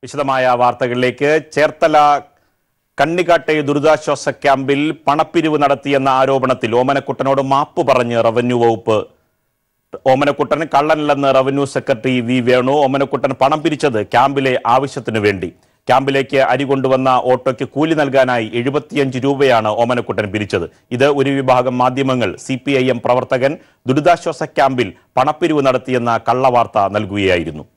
വിശദമായ വാർത്തകളിലേക്ക് ചേർത്തല കണ്ണിക്കാട്ടെ ദുരിതാശ്വാസ ക്യാമ്പിൽ പണപ്പിരിവ് നടത്തിയെന്ന ആരോപണത്തിൽ ഓമനക്കുട്ടനോട് മാപ്പ് പറഞ്ഞ് റവന്യൂ വകുപ്പ് ഓമനക്കുട്ടൻ കള്ളനല്ലെന്ന് revenue secretary V Venu Omanakuttan പണം പിരിച്ചത് ക്യാമ്പിലെ ആവശ്യത്തിനു വേണ്ടി ക്യാമ്പിലേക്ക് അരി കൊണ്ടുവന്ന ഓട്ടോയ്ക്ക് കൂലി നൽകാനായി എഴുപത്തിയഞ്ച് രൂപയാണ് ഓമനക്കുട്ടൻ പിരിച്ചത് ഇത് ഒരു വിഭാഗം മാധ്യമങ്ങൾ സി പി ഐ എം പ്രവർത്തകൻ ദുരിതാശ്വാസ ക്യാമ്പിൽ പണപ്പിരിവ് നടത്തിയെന്ന കള്ളവാർത്ത നൽകുകയായിരുന്നു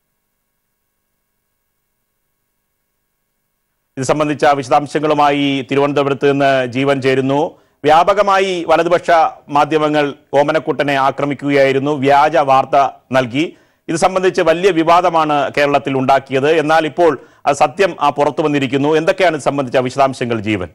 ഇത് സംബന്ധിച്ച വിശദാംശങ്ങളുമായി തിരുവനന്തപുരത്ത് നിന്ന് ജീവൻ ചേരുന്നു വ്യാപകമായി വലതുപക്ഷ മാധ്യമങ്ങൾ ഓമനക്കുട്ടനെ ആക്രമിക്കുകയായിരുന്നു വ്യാജ വാർത്ത നൽകി ഇത് സംബന്ധിച്ച് വലിയ വിവാദമാണ് കേരളത്തിൽ ഉണ്ടാക്കിയത് എന്നാൽ ഇപ്പോൾ അത് സത്യം ആ പുറത്തു വന്നിരിക്കുന്നു എന്തൊക്കെയാണ് ഇത് സംബന്ധിച്ച വിശദാംശങ്ങൾ ജീവൻ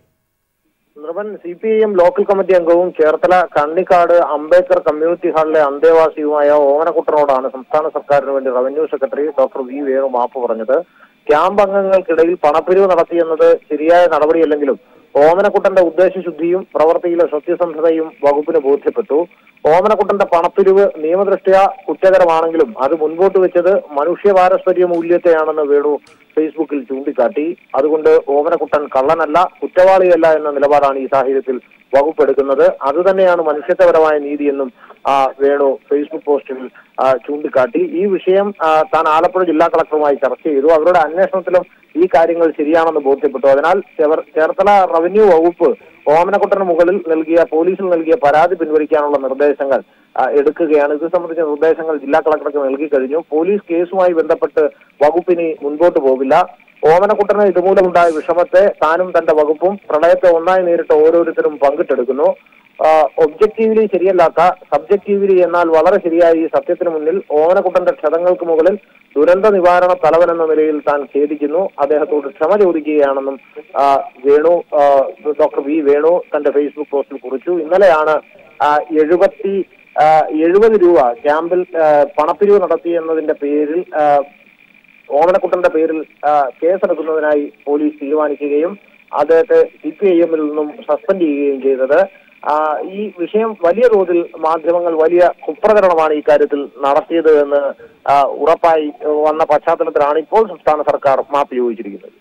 നിർവൻ C P I M local committee അംഗവും ചേർത്തല കണ്ണിക്കാട് അംബേദ്കർ കമ്മ്യൂണിറ്റി ഹാളിലെ അന്തേവാസിയുമായ ഓമനക്കുട്ടനോടാണ് സംസ്ഥാന സർക്കാരിന് വേണ്ടി revenue secretary doctor V Venu മാപ്പ് പറഞ്ഞത് ക്യാമ്പ് അംഗങ്ങൾക്കിടയിൽ പണപ്പിരിവ് നടത്തിയെന്നത് ശരിയായ നടപടിയല്ലെങ്കിലും ഓമനക്കുട്ടന്റെ ഉദ്ദേശശുദ്ധിയും പ്രവൃത്തിയിലെ സത്യസന്ധതയും വകുപ്പിന് ബോധ്യപ്പെട്ടു ഓമനക്കുട്ടന്റെ പണപ്പിരിവ് നിയമദൃഷ്ട്യാ കുറ്റകരമാണെങ്കിലും അത് മുൻപോട്ട് വെച്ചത് മനുഷ്യ പാരസ്പര്യ മൂല്യത്തെയാണെന്ന് വേണു ഫേസ്ബുക്കിൽ ചൂണ്ടിക്കാട്ടി അതുകൊണ്ട് ഓമനക്കുട്ടൻ കള്ളനല്ല കുറ്റവാളിയല്ല എന്ന നിലപാടാണ് ഈ സാഹചര്യത്തിൽ വകുപ്പ് എടുക്കുന്നത് അതുതന്നെയാണ് മനുഷ്യത്വപരമായ നീതിയെന്നും ആ, വേണു ഫേസ്ബുക്ക് പോസ്റ്റിൽ ആ, ചൂണ്ടിക്കാട്ടി ഈ വിഷയം ആ, താൻ ആലപ്പുഴ ജില്ലാ കളക്ടറുമായി ചർച്ച ചെയ്തു അവരുടെ അന്വേഷണത്തിലും ഈ കാര്യങ്ങൾ ശരിയാണെന്ന് ബോധ്യപ്പെട്ടു അതിനാൽ ചേർ- ചേർത്തല റവന്യൂ വകുപ്പ് ഓമനക്കുട്ടന് മുകളിൽ നൽകിയ പോലീസിൽ നൽകിയ പരാതി പിൻവലിക്കാനുള്ള നിർദ്ദേശങ്ങൾ ആ, എടുക്കുകയാണ് ഇത് സംബന്ധിച്ച നിർദ്ദേശങ്ങൾ ജില്ലാ കളക്ടർക്ക് നൽകി കഴിഞ്ഞു പോലീസ് കേസുമായി ബന്ധപ്പെട്ട് വകുപ്പിനി മുൻപോട്ട് പോകില്ല ഓമനക്കുട്ടന് ഇതുമൂലമുണ്ടായ വിഷമത്തെ താനും തന്റെ വകുപ്പും പ്രളയത്തെ ഒന്നായി നേരിട്ട് ഓരോരുത്തരും പങ്കിട്ടെടുക്കുന്നു ഒബ്ജക്റ്റീവ്ലി ശരിയല്ലാത്ത സബ്ജക്റ്റീവ്ലി എന്നാൽ വളരെ ശരിയായ ഈ സത്യത്തിന് മുന്നിൽ ഓമനക്കുട്ടന്റെ ക്ഷതങ്ങൾക്ക് മുകളിൽ ദുരന്ത നിവാരണ തലവൻ എന്ന നിലയിൽ താൻ ഖേദിക്കുന്നു അദ്ദേഹത്തോട് ക്ഷമ ചോദിക്കുകയാണെന്നും ആ, വേണു ആ, ഡോക്ടർ വി വേണു തന്റെ ഫേസ്ബുക്ക് പോസ്റ്റിൽ കുറിച്ചു ഇന്നലെയാണ് ആ, എഴുപത്തി ആ, എഴുപത് രൂപ ക്യാമ്പിൽ ആ, പണപ്പിരിവ് നടത്തി എന്നതിന്റെ പേരിൽ ആ, ഓമനക്കുട്ടന്റെ പേരിൽ ആ, കേസെടുക്കുന്നതിനായി പോലീസ് തീരുമാനിക്കുകയും അദ്ദേഹത്തെ സി പി ഐ എമ്മിൽ നിന്നും സസ്പെൻഡ് ചെയ്യുകയും ചെയ്തത് ആ, ഈ വിഷയം വലിയ തോതിൽ മാധ്യമങ്ങൾ വലിയ കുപ്രചരണമാണ് ഈ കാര്യത്തിൽ നടത്തിയത് എന്ന് ആ, ഉറപ്പായി വന്ന പശ്ചാത്തലത്തിലാണ് ഇപ്പോൾ സംസ്ഥാന സർക്കാർ മാപ്പ് ചോദിച്ചിരിക്കുന്നത്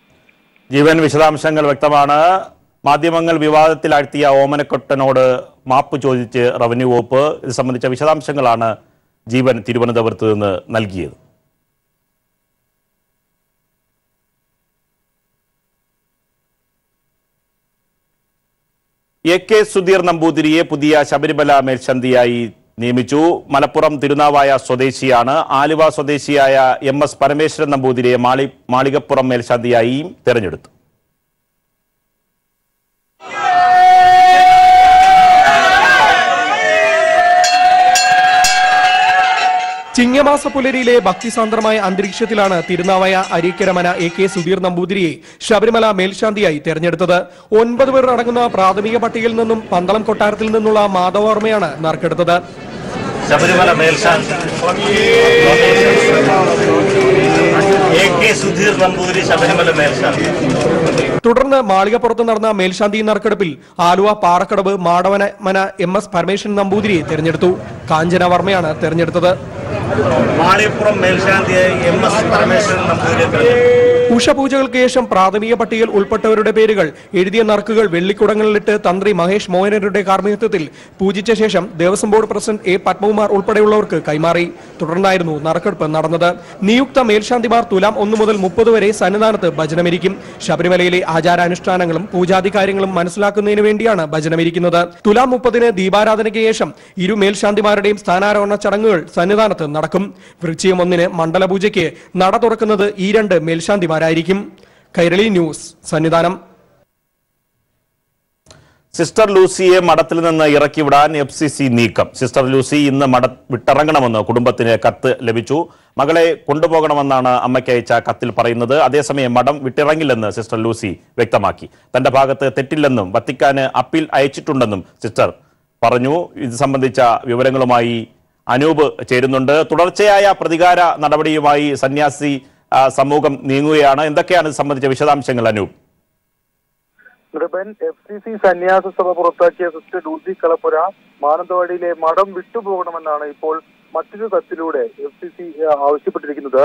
ജീവൻ വിശദാംശങ്ങൾ വ്യക്തമാണ് മാധ്യമങ്ങൾ വിവാദത്തിലാഴ്ത്തിയ ഓമനക്കൊട്ടനോട് മാപ്പ് ചോദിച്ച് റവന്യൂ വകുപ്പ് ഇത് സംബന്ധിച്ച വിശദാംശങ്ങളാണ് ജീവൻ തിരുവനന്തപുരത്ത് നിന്ന് നൽകിയത് എ കെ സുധീർ നമ്പൂതിരിയെ പുതിയ ശബരിമല മേൽശാന്തിയായി നിയമിച്ചു മലപ്പുറം തിരുനാവായ സ്വദേശിയാണ് ആലുവ സ്വദേശിയായ എം എസ് പരമേശ്വരൻ നമ്പൂതിരിയെ മാളി മാളികപ്പുറം മേൽശാന്തിയായും തെരഞ്ഞെടുത്തു ചിങ്ങമാസ പുലരിയിലെ ഭക്തിസാന്ദ്രമായ അന്തരീക്ഷത്തിലാണ് തിരുനാവായ അരീക്കരമന എ കെ സുധീർ നമ്പൂതിരിയെ ശബരിമല മേൽശാന്തിയായി തെരഞ്ഞെടുത്തത് ഒൻപത് പേർ അടങ്ങുന്ന പ്രാഥമിക പട്ടികയിൽ നിന്നും പന്തളം കൊട്ടാരത്തിൽ നിന്നുള്ള മാധവർമ്മയാണ് നറുക്കെടുത്തത് ശബരിമല മേൽശാന്തി എ കെ സുധീർ നമ്പൂതിരി ശബരിമല മേൽശാന്തി തുടർന്ന് മാളികപ്പുറത്ത് നടന്ന മേൽശാന്തി നറുക്കെടുപ്പിൽ ആലുവ പാറക്കടവ് മാടവന മന എം എസ് പരമേശ്വരൻ നമ്പൂതിരിയെ തെരഞ്ഞെടുത്തു കാഞ്ചന വർമ്മയാണ് തെരഞ്ഞെടുത്തത് മാളിയപ്പുറം മേൽശാന്തിയായി എം എസ് പരമേശ്വരൻ നമ്പൂതിരിയെ തെരഞ്ഞെടുത്തു ഉഷപൂജകൾക്ക് ശേഷം പ്രാഥമിക പട്ടികയിൽ ഉൾപ്പെട്ടവരുടെ പേരുകൾ എഴുതിയ നറുക്കുകൾ വെള്ളിക്കുടങ്ങളിലിട്ട് തന്ത്രി മഹേഷ് മോഹനരുടെ കാർമ്മികത്വത്തിൽ പൂജിച്ച ശേഷം Devaswom board president A Padmakumar ഉൾപ്പെടെയുള്ളവർക്ക് കൈമാറി തുടർന്നായിരുന്നു നറുക്കെടുപ്പ് നടന്നത് നിയുക്ത മേൽശാന്തിമാർ തുലാം ഒന്നു മുതൽ മുപ്പത് വരെ സന്നിധാനത്ത് ഭജനമിരിക്കും ശബരിമലയിലെ ആചാരാനുഷ്ഠാനങ്ങളും പൂജാതി കാര്യങ്ങളും മനസ്സിലാക്കുന്നതിന് വേണ്ടിയാണ് ഭജനമിരിക്കുന്നത് തുലാം മുപ്പതിന് ദീപാരാധനയ്ക്ക് ശേഷം ഇരു മേൽശാന്തിമാരുടെയും സ്ഥാനാരോഹണ ചടങ്ങുകൾ സന്നിധാനത്ത് നടക്കും വൃശ്ചികം ഒന്നിന് മണ്ഡലപൂജയ്ക്ക് നട തുറക്കുന്നത് ഈ രണ്ട് മേൽശാന്തിമാരായിരിക്കും കൈരളി ന്യൂസ് സന്നിധാനം സിസ്റ്റർ ലൂസിയെ മഠത്തിൽ നിന്ന് ഇറക്കിവിടാൻ എഫ് സി സി നീക്കം സിസ്റ്റർ ലൂസി ഇന്ന് മഠ വിട്ടിറങ്ങണമെന്ന് കുടുംബത്തിന് കത്ത് ലഭിച്ചു മകളെ കൊണ്ടുപോകണമെന്നാണ് അമ്മയ്ക്ക് അയച്ച കത്തിൽ പറയുന്നത് അതേസമയം മഠം വിട്ടിറങ്ങില്ലെന്ന് സിസ്റ്റർ ലൂസി വ്യക്തമാക്കി തന്റെ ഭാഗത്ത് തെറ്റില്ലെന്നും വത്തിക്കാന് അപ്പീൽ അയച്ചിട്ടുണ്ടെന്നും സിസ്റ്റർ പറഞ്ഞു ഇത് സംബന്ധിച്ച വിവരങ്ങളുമായി അനൂപ് ചേരുന്നുണ്ട് തുടർച്ചയായ പ്രതികാര നടപടിയുമായി സന്യാസി ആ, സമൂഹം നീങ്ങുകയാണ് എന്തൊക്കെയാണ് ഇത് സംബന്ധിച്ച വിശദാംശങ്ങൾ Anoop Nripan F C C സന്യാസ സഭ പുറത്താക്കിയ സിസ്റ്റർ ലൂസി കളപ്പുര മാനന്തവാടിയിലെ മഠം വിട്ടുപോകണമെന്നാണ് ഇപ്പോൾ മറ്റൊരു കത്തിലൂടെ എഫ് സി സി ആവശ്യപ്പെട്ടിരിക്കുന്നത്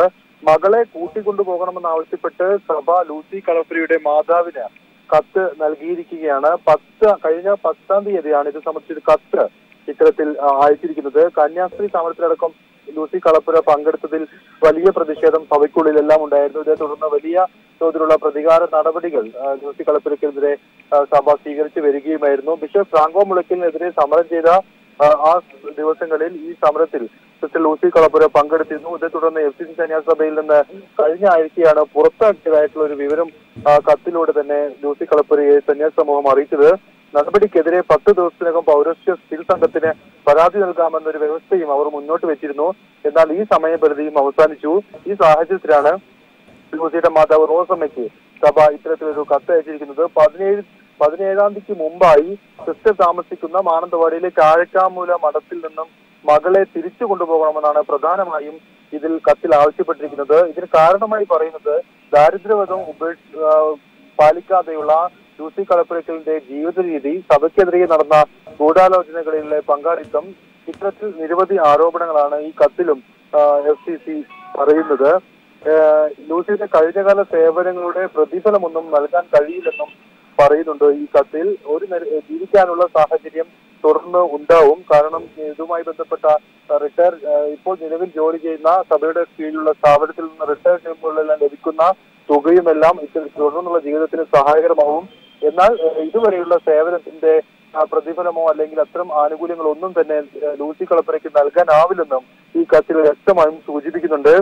മകളെ കൂട്ടിക്കൊണ്ടുപോകണമെന്ന് ആവശ്യപ്പെട്ട് സഭ ലൂസി കളപ്പുരയുടെ മാതാവിന് കത്ത് നൽകിയിരിക്കുകയാണ് പത്ത് കഴിഞ്ഞ പത്താം തീയതിയാണ് ഇത് സംബന്ധിച്ചൊരു കത്ത് ഇത്തരത്തിൽ ആ, അയച്ചിരിക്കുന്നത് കന്യാസ്ത്രീ സമരത്തിലടക്കം ലൂസി കളപ്പുര പങ്കെടുത്തതിൽ വലിയ പ്രതിഷേധം സഭയ്ക്കുള്ളിലെല്ലാം ഉണ്ടായിരുന്നു ഇതേ തുടർന്ന് വലിയ തോതിലുള്ള പ്രതികാര നടപടികൾ ആ, ലൂസി കളപ്പുരയ്ക്കെതിരെ ആ, സഭ സ്വീകരിച്ചു വരികയുമായിരുന്നു ബിഷപ്പ് ഫ്രാങ്കോ മുളയ്ക്കലിനെതിരെ സമരം ചെയ്ത ആ, ആ ദിവസങ്ങളിൽ ഈ സമരത്തിൽ സിസ്റ്റർ ലൂസി കളപ്പുര പങ്കെടുത്തിരുന്നു ഇതേ തുടർന്ന് എഫ് സി സി സന്യാസ സഭയിൽ നിന്ന് കഴിഞ്ഞ ആഴ്ചയാണ് പുറത്താക്കിയതായിട്ടുള്ള ഒരു വിവരം ആ, കത്തിലൂടെ തന്നെ ലൂസി കളപ്പുരയെ സന്യാസ സമൂഹം അറിയിച്ചത് നടപടിക്കെതിരെ പത്ത് ദിവസത്തിനകം പൗരസ്ത്യ സ്റ്റിൽ സംഘത്തിന് പരാതി നൽകാമെന്നൊരു വ്യവസ്ഥയും അവർ മുന്നോട്ട് വെച്ചിരുന്നു എന്നാൽ ഈ സമയപരിധിയും അവസാനിച്ചു ഈ സാഹചര്യത്തിലാണ് ലൂസിയുടെ മാതാവ് റോസമ്മയ്ക്ക് സഭ ഇത്തരത്തിലൊരു കത്ത് അയച്ചിരിക്കുന്നത് പതിനേഴ് പതിനേഴാം തീയതിക്ക് മുമ്പായി സിസ്റ്റർ താമസിക്കുന്ന മാനന്തവാടിയിലെ കാഴക്കാമൂല മഠത്തിൽ നിന്നും മകളെ തിരിച്ചു കൊണ്ടുപോകണമെന്നാണ് പ്രധാനമായും ഇതിൽ കത്തിൽ ആവശ്യപ്പെട്ടിരിക്കുന്നത് ഇതിന് കാരണമായി പറയുന്നത് ദാരിദ്ര്യവധം ഉപേക്ഷ ആ, പാലിക്കാതെയുള്ള ലൂസി കളപ്പുരക്കലിന്റെ ജീവിത രീതി സഭയ്ക്കെതിരെ നടന്ന ഗൂഢാലോചനകളിലെ പങ്കാളിത്തം ഇത്തരത്തിൽ നിരവധി ആരോപണങ്ങളാണ് ഈ കത്തിലും എഫ് സി സി പറയുന്നത് ഏഹ് ലൂസിയുടെ കഴിഞ്ഞകാല സേവനങ്ങളുടെ പ്രതിഫലമൊന്നും നൽകാൻ കഴിയില്ലെന്നും പറയുന്നുണ്ട് ഈ കത്തിൽ ഒരു നിര- ജീവിക്കാനുള്ള സാഹചര്യം തുടർന്ന് ഉണ്ടാവും കാരണം ഇതുമായി ബന്ധപ്പെട്ട റിട്ടയർ ഇപ്പോൾ നിലവിൽ ജോലി ചെയ്യുന്ന സഭയുടെ കീഴിലുള്ള സ്ഥാപനത്തിൽ നിന്ന് റിട്ടയർ ചെയ്യുമ്പോഴെല്ലാം ലഭിക്കുന്ന തുകയുമെല്ലാം ഇത്തരം തുടർന്നുള്ള ജീവിതത്തിന് സഹായകരമാവും എന്നാൽ ഏഹ് ഇതുവരെയുള്ള സേവനത്തിന്റെ ആ, പ്രതിഫലമോ അല്ലെങ്കിൽ അത്തരം ആനുകൂല്യങ്ങളോ ഒന്നും തന്നെ ഏഹ് ലൂസി കളപ്പുരയ്ക്ക് നൽകാനാവില്ലെന്നും ഈ കത്തിൽ വ്യക്തമായും സൂചിപ്പിക്കുന്നുണ്ട്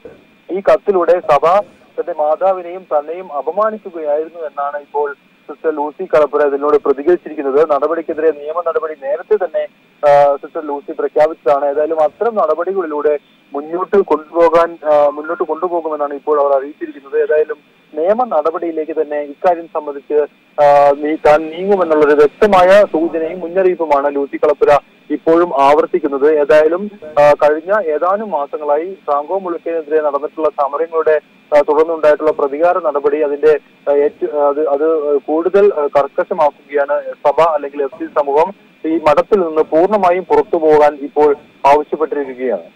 ഈ കത്തിലൂടെ സഭ തന്റെ മാതാവിനെയും തന്നെയും അപമാനിക്കുകയായിരുന്നു എന്നാണ് ഇപ്പോൾ സിസ്റ്റർ ലൂസി കളപ്പുര ഇതിനോട് പ്രതികരിച്ചിരിക്കുന്നത് നടപടിക്കെതിരെ നിയമ നടപടി നേരത്തെ തന്നെ ആ, സിസ്റ്റർ ലൂസി പ്രഖ്യാപിച്ചതാണ് ഏതായാലും അത്തരം നടപടികളിലൂടെ മുന്നോട്ട് കൊണ്ടുപോകാൻ ആ, മുന്നോട്ട് കൊണ്ടുപോകുമെന്നാണ് ഇപ്പോൾ അവർ അറിയിച്ചിരിക്കുന്നത് ഏതായാലും നിയമ നടപടിയിലേക്ക് തന്നെ ഇക്കാര്യം സംബന്ധിച്ച് ആ, നീ- താൻ നീങ്ങുമെന്നുള്ളൊരു വ്യക്തമായ സൂചനയും മുന്നറിയിപ്പുമാണ് ലൂസി കളപ്പുര ഇപ്പോഴും ആവർത്തിക്കുന്നത് ഏതായാലും ആ, കഴിഞ്ഞ ഏതാനും മാസങ്ങളായി ഫ്രാങ്കോ മുളുക്കിനെതിരെ നടന്നിട്ടുള്ള സമരങ്ങളുടെ ആ, തുടർന്നുണ്ടായിട്ടുള്ള പ്രതികാര നടപടി അതിന്റെ ആ, ഏറ്റ- അത് അത് കൂടുതൽ ആ, കർക്കശമാക്കുകയാണ് സഭ അല്ലെങ്കിൽ എഫ് സി സമൂഹം ഈ മഠത്തിൽ നിന്ന് പൂർണ്ണമായും പുറത്തു പോകാൻ ഇപ്പോൾ ആവശ്യപ്പെട്ടിരിക്കുകയാണ്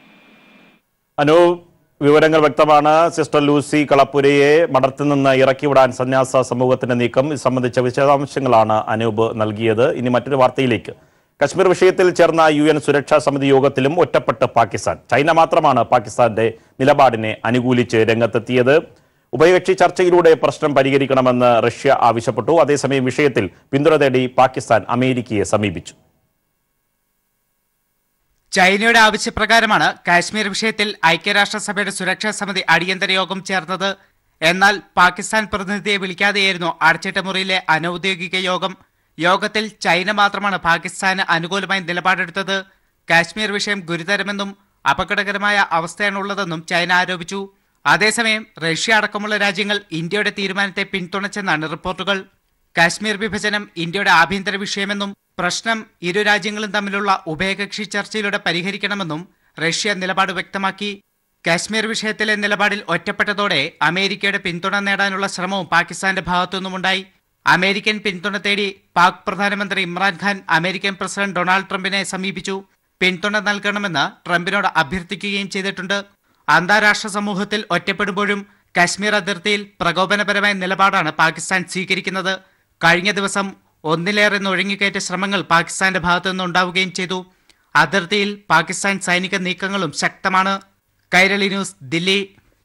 അനു വിവരങ്ങൾ വ്യക്തമാണ് സിസ്റ്റർ ലൂസി കളപ്പുരയെ മഠത്തിൽ നിന്ന് ഇറക്കിവിടാൻ സന്യാസ സമൂഹത്തിന്റെ നീക്കം ഇത് സംബന്ധിച്ച വിശദാംശങ്ങളാണ് അനൂപ് നൽകിയത് ഇനി മറ്റൊരു വാർത്തയിലേക്ക് കശ്മീർ വിഷയത്തിൽ ചേർന്ന യു എൻ സുരക്ഷാ സമിതി യോഗത്തിലും ഒറ്റപ്പെട്ട് പാകിസ്ഥാൻ ചൈന മാത്രമാണ് പാകിസ്ഥാന്റെ നിലപാടിനെ അനുകൂലിച്ച് രംഗത്തെത്തിയത് ഉഭയകക്ഷി ചർച്ചയിലൂടെ പ്രശ്നം പരിഹരിക്കണമെന്ന് റഷ്യ ആവശ്യപ്പെട്ടു അതേസമയം വിഷയത്തിൽ പിന്തുണ തേടി പാകിസ്ഥാൻ അമേരിക്കയെ സമീപിച്ചു ചൈനയുടെ ആവശ്യപ്രകാരമാണ് കാശ്മീർ വിഷയത്തിൽ ഐക്യരാഷ്ട്രസഭയുടെ സുരക്ഷാ സമിതി അടിയന്തര യോഗം ചേർന്നത് എന്നാൽ പാകിസ്ഥാൻ പ്രതിനിധിയെ വിളിക്കാതെയായിരുന്നു അടച്ചിട്ട മുറിയിലെ അനൌദ്യോഗിക യോഗം യോഗത്തിൽ ചൈന മാത്രമാണ് പാകിസ്ഥാന് അനുകൂലമായി നിലപാടെടുത്തത് കാശ്മീർ വിഷയം ഗുരുതരമെന്നും അപകടകരമായ അവസ്ഥയാണുള്ളതെന്നും ചൈന ആരോപിച്ചു അതേസമയം റഷ്യ അടക്കമുള്ള രാജ്യങ്ങൾ ഇന്ത്യയുടെ തീരുമാനത്തെ പിന്തുണച്ചെന്നാണ് റിപ്പോർട്ടുകൾ കാശ്മീർ വിഭജനം ഇന്ത്യയുടെ ആഭ്യന്തര വിഷയമെന്നും പ്രശ്നം ഇരു രാജ്യങ്ങളും തമ്മിലുള്ള ഉഭയകക്ഷി ചർച്ചയിലൂടെ പരിഹരിക്കണമെന്നും റഷ്യ നിലപാട് വ്യക്തമാക്കി കാശ്മീർ വിഷയത്തിലെ നിലപാടിൽ ഒറ്റപ്പെട്ടതോടെ അമേരിക്കയുടെ പിന്തുണ നേടാനുള്ള ശ്രമവും പാകിസ്ഥാന്റെ ഭാഗത്തുനിന്നുമുണ്ടായി അമേരിക്കൻ പിന്തുണ തേടി പാക് പ്രധാനമന്ത്രി ഇമ്രാൻഖാൻ അമേരിക്കൻ പ്രസിഡന്റ് ഡൊണാൾഡ് ട്രംപിനെ സമീപിച്ചു പിന്തുണ നൽകണമെന്ന് ട്രംപിനോട് അഭ്യർത്ഥിക്കുകയും ചെയ്തിട്ടുണ്ട് അന്താരാഷ്ട്ര സമൂഹത്തിൽ ഒറ്റപ്പെടുമ്പോഴും കാശ്മീർ അതിർത്തിയിൽ പ്രകോപനപരമായ നിലപാടാണ് പാകിസ്ഥാൻ സ്വീകരിക്കുന്നത് കഴിഞ്ഞ ദിവസം ഒന്നിലേറെ നുഴങ്ങിക്കയറ്റ ശ്രമങ്ങൾ പാകിസ്ഥാന്റെ ഭാഗത്തുനിന്ന് ഉണ്ടാവുകയും ചെയ്തു അതിർത്തിയിൽ പാകിസ്ഥാൻ സൈനിക നീക്കങ്ങളും ശക്തമാണ് കൈരളി ന്യൂസ് ദില്ലി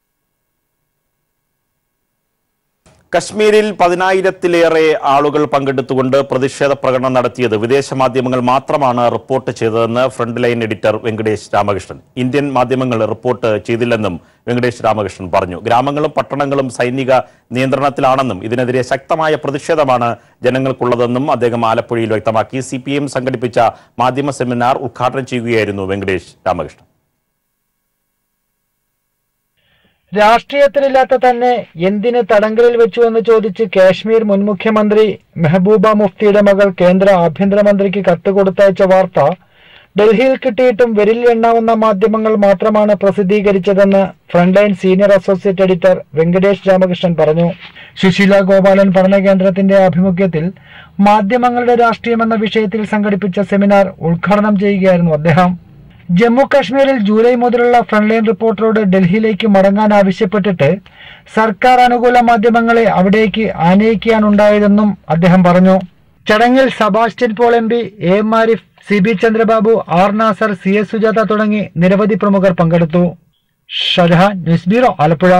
കശ്മീരിൽ പതിനായിരത്തിലേറെ ആളുകൾ പങ്കെടുത്തുകൊണ്ട് പ്രതിഷേധ പ്രകടനം നടത്തിയത് വിദേശ മാധ്യമങ്ങൾ മാത്രമാണ് റിപ്പോർട്ട് ചെയ്തതെന്ന് front line editor Venkatesh Ramakrishnan Indian മാധ്യമങ്ങൾ റിപ്പോർട്ട് ചെയ്തില്ലെന്നും വെങ്കടേഷ് രാമകൃഷ്ണൻ പറഞ്ഞു ഗ്രാമങ്ങളും പട്ടണങ്ങളും സൈനിക നിയന്ത്രണത്തിലാണെന്നും ഇതിനെതിരെ ശക്തമായ പ്രതിഷേധമാണ് ജനങ്ങൾക്കുള്ളതെന്നും അദ്ദേഹം ആലപ്പുഴയിൽ വ്യക്തമാക്കി സി സംഘടിപ്പിച്ച മാധ്യമ സെമിനാർ ഉദ്ഘാടനം ചെയ്യുകയായിരുന്നു വെങ്കടേഷ് രാമകൃഷ്ണൻ രാഷ്ട്രീയത്തിലില്ലാത്ത തന്നെ എന്തിന് തടങ്കലിൽ വെച്ചു എന്ന് ചോദിച്ച് കാശ്മീർ മുൻ മുഖ്യമന്ത്രി മെഹബൂബ മുഫ്തിയുടെ മകൾ കേന്ദ്ര ആഭ്യന്തരമന്ത്രിക്ക് കത്ത് കൊടുത്തയച്ച വാർത്ത ഡൽഹിയിൽ കിട്ടിയിട്ടും വിരലിൽ എണ്ണാവുന്ന മാധ്യമങ്ങൾ മാത്രമാണ് പ്രസിദ്ധീകരിച്ചതെന്ന് Frontline senior associate editor Venkatesh Ramakrishnan പറഞ്ഞു സുശീല ഗോപാലൻ പഠന കേന്ദ്രത്തിന്റെ ആഭിമുഖ്യത്തിൽ മാധ്യമങ്ങളുടെ രാഷ്ട്രീയം എന്ന വിഷയത്തിൽ സംഘടിപ്പിച്ച സെമിനാർ ഉദ്ഘാടനം ചെയ്യുകയായിരുന്നു അദ്ദേഹം ജമ്മു കാശ്മീരിൽ ജൂലൈ മുതലുള്ള ഫ്രണ്ട്ലൈൻ റിപ്പോർട്ടറോട് ഡൽഹിയിലേക്ക് മടങ്ങാൻ ആവശ്യപ്പെട്ടിട്ട് സർക്കാർ അനുകൂല മാധ്യമങ്ങളെ അവിടേക്ക് ആനയിക്കാനുണ്ടായതെന്നും അദ്ദേഹം പറഞ്ഞു ചടങ്ങിൽ Sebastian Paul M P A M Arif C B Chandrababu R Nasar C S Sujatha തുടങ്ങി നിരവധി പ്രമുഖർ പങ്കെടുത്തു ഷജഹാൻ ന്യൂസ് ബ്യൂറോ ആലപ്പുഴ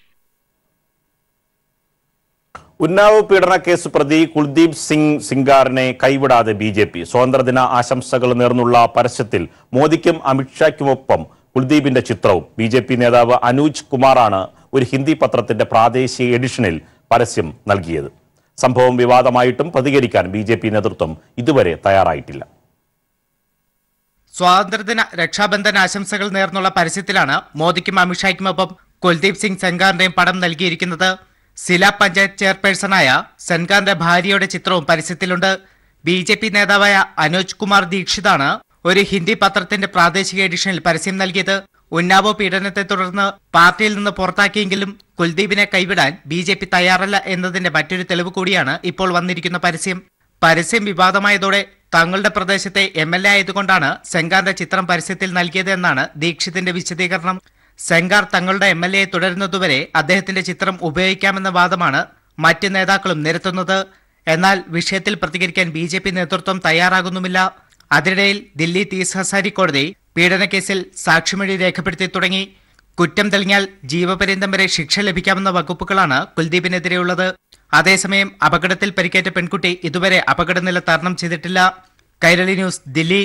ഉന്നാവ് പീഡന കേസ് പ്രതി കുൽദീപ് സിംഗ് സിംഗാറിനെ കൈവിടാതെ ബി ജെ പി സ്വാതന്ത്ര്യദിന ആശംസകൾ നേർന്നുള്ള പരസ്യത്തിൽ മോദിക്കും അമിത്ഷായ്ക്കുമൊപ്പം കുൽദീപിന്റെ ചിത്രവും ബി ജെ പി നേതാവ് അനൂജ് കുമാറാണ് ഒരു ഹിന്ദി പത്രത്തിന്റെ പ്രാദേശിക എഡിഷനിൽ പരസ്യം നൽകിയത് സംഭവം വിവാദമായിട്ടും പ്രതികരിക്കാൻ ബി ജെ പി നേതൃത്വം ഇതുവരെ തയ്യാറായിട്ടില്ല സ്വാതന്ത്ര്യദിന രക്ഷാബന്ധൻ ആശംസകൾ നേർന്നുള്ള പരസ്യത്തിലാണ് മോദിക്കും അമിത്ഷായ്ക്കുമൊപ്പം കുൽദീപ് സിംഗ് സെൻഗാറിന്റെയും പടം നൽകിയിരിക്കുന്നത് സില പഞ്ചായത്ത് ചെയർപേഴ്സണായ സെൻഗാറിന്റെ ഭാര്യയുടെ ചിത്രവും പരസ്യത്തിലുണ്ട് ബി ജെ പി നേതാവായ അനോജ് കുമാർ ദീക്ഷിതാണ് ഒരു ഹിന്ദി പത്രത്തിന്റെ പ്രാദേശിക എഡിഷനിൽ പരസ്യം നൽകിയത് ഉന്നാവോ പീഡനത്തെ തുടർന്ന് പാർട്ടിയിൽ നിന്ന് പുറത്താക്കിയെങ്കിലും കുൽദീപിനെ കൈവിടാൻ ബി ജെ പി തയ്യാറല്ല എന്നതിന്റെ മറ്റൊരു തെളിവ് കൂടിയാണ് ഇപ്പോൾ വന്നിരിക്കുന്ന പരസ്യം പരസ്യം വിവാദമായതോടെ തങ്ങളുടെ പ്രദേശത്തെ എം എൽ എ ആയതുകൊണ്ടാണ് സെങ്കാറിന്റെ ചിത്രം പരസ്യത്തിൽ നൽകിയത് എന്നാണ് ദീക്ഷിതിന്റെ വിശദീകരണം സെങ്കാർ തങ്ങളുടെ എം എൽ എ തുടരുന്നതുവരെ അദ്ദേഹത്തിന്റെ ചിത്രം ഉപയോഗിക്കാമെന്ന വാദമാണ് മറ്റ് നേതാക്കളും നിരത്തുന്നത് എന്നാൽ വിഷയത്തിൽ പ്രതികരിക്കാൻ ബി ജെ പി നേതൃത്വം തയ്യാറാകുന്നുമില്ല അതിനിടയിൽ ദില്ലി തീസ് ഹസാരി കോടതി പീഡനക്കേസിൽ സാക്ഷിമൊഴി രേഖപ്പെടുത്തി തുടങ്ങി കുറ്റം തെളിഞ്ഞാൽ ജീവപര്യന്തം വരെ ശിക്ഷ ലഭിക്കാവുന്ന വകുപ്പുകളാണ് കുൽദീപിനെതിരെയുള്ളത് അതേസമയം അപകടത്തിൽ പരിക്കേറ്റ പെൺകുട്ടി ഇതുവരെ അപകടനില തരണം ചെയ്തിട്ടില്ല കൈരളി ന്യൂസ് ദില്ലി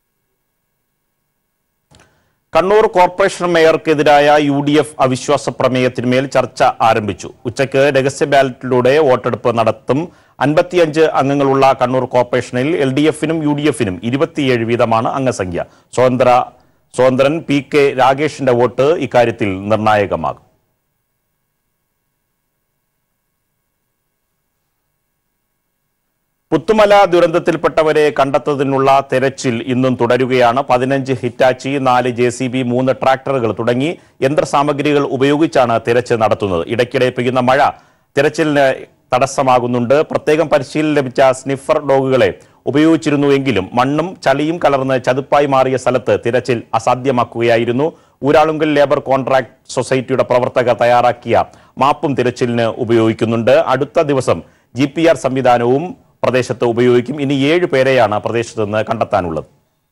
കണ്ണൂർ കോർപ്പറേഷൻ മേയർക്കെതിരായ യു ഡി എഫ് അവിശ്വാസ പ്രമേയത്തിന്മേൽ ചർച്ച ആരംഭിച്ചു ഉച്ചയ്ക്ക് രഹസ്യ ബാലറ്റിലൂടെ വോട്ടെടുപ്പ് നടത്തും അൻപത്തിയഞ്ച് അംഗങ്ങളുള്ള കണ്ണൂർ കോർപ്പറേഷനിൽ എൽ ഡി എഫിനും യു ഡി എഫിനും ഇരുപത്തിയേഴ് വീതമാണ് അംഗസംഖ്യ സ്വതന്ത്ര സ്വതന്ത്രൻ പി കെ രാഗേഷിന്റെ വോട്ട് ഇക്കാര്യത്തിൽ നിർണായകമാകും പുത്തുമല ദുരന്തത്തിൽപ്പെട്ടവരെ കണ്ടെത്തുന്നതിനുള്ള തെരച്ചിൽ ഇന്നും തുടരുകയാണ് പതിനഞ്ച് ഹിറ്റാച്ചി നാല് ജെ സി ബി മൂന്ന് ട്രാക്ടറുകൾ തുടങ്ങി യന്ത്രസാമഗ്രികൾ ഉപയോഗിച്ചാണ് തെരച്ചിൽ നടത്തുന്നത് ഇടയ്ക്കിടെ പെയ്യുന്ന മഴ തെരച്ചിലിന് തടസ്സമാകുന്നുണ്ട് പ്രത്യേകം പരിശീലനം ലഭിച്ച സ്നിഫർ ഡോഗുകളെ ഉപയോഗിച്ചിരുന്നുവെങ്കിലും മണ്ണും ചളിയും കലർന്ന് ചതുപ്പായി മാറിയ സ്ഥലത്ത് തിരച്ചിൽ അസാധ്യമാക്കുകയായിരുന്നു ഊരാളുങ്കൽ ലേബർ കോൺട്രാക്ട് സൊസൈറ്റിയുടെ പ്രവർത്തകർ തയ്യാറാക്കിയ മാപ്പും തിരച്ചിലിന് ഉപയോഗിക്കുന്നുണ്ട് അടുത്ത ദിവസം ജി പി ആർ സംവിധാനവും പ്രദേശത്ത് ഉപയോഗിക്കും ഇനി ഏഴ് പേരെയാണ് പ്രദേശത്ത് നിന്ന് കണ്ടെത്താനുള്ളത്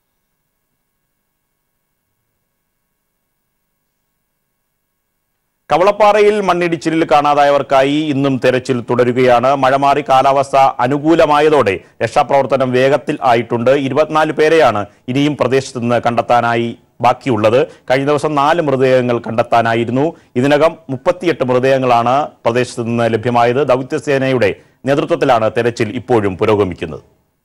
കവളപ്പാറയിൽ മണ്ണിടിച്ചിലിൽ കാണാതായവർക്കായി ഇന്നും തെരച്ചിൽ തുടരുകയാണ് മഴ മാറി കാലാവസ്ഥ അനുകൂലമായതോടെ രക്ഷാപ്രവർത്തനം വേഗത്തിൽ ആയിട്ടുണ്ട് ഇരുപത്തിനാല് പേരെയാണ് ഇനിയും പ്രദേശത്ത് നിന്ന് കണ്ടെത്താനായി ബാക്കിയുള്ളത് കഴിഞ്ഞ ദിവസം നാല് മൃതദേഹങ്ങൾ കണ്ടെത്താനായിരുന്നു ഇതിനകം മുപ്പത്തിയെട്ട് മൃതദേഹങ്ങളാണ് പ്രദേശത്ത് നിന്ന് ലഭ്യമായത് ദൗത്യസേനയുടെ നേതൃത്വത്തിലാണ് തെരച്ചിൽ ഇപ്പോഴും പുരോഗമിക്കുന്നത്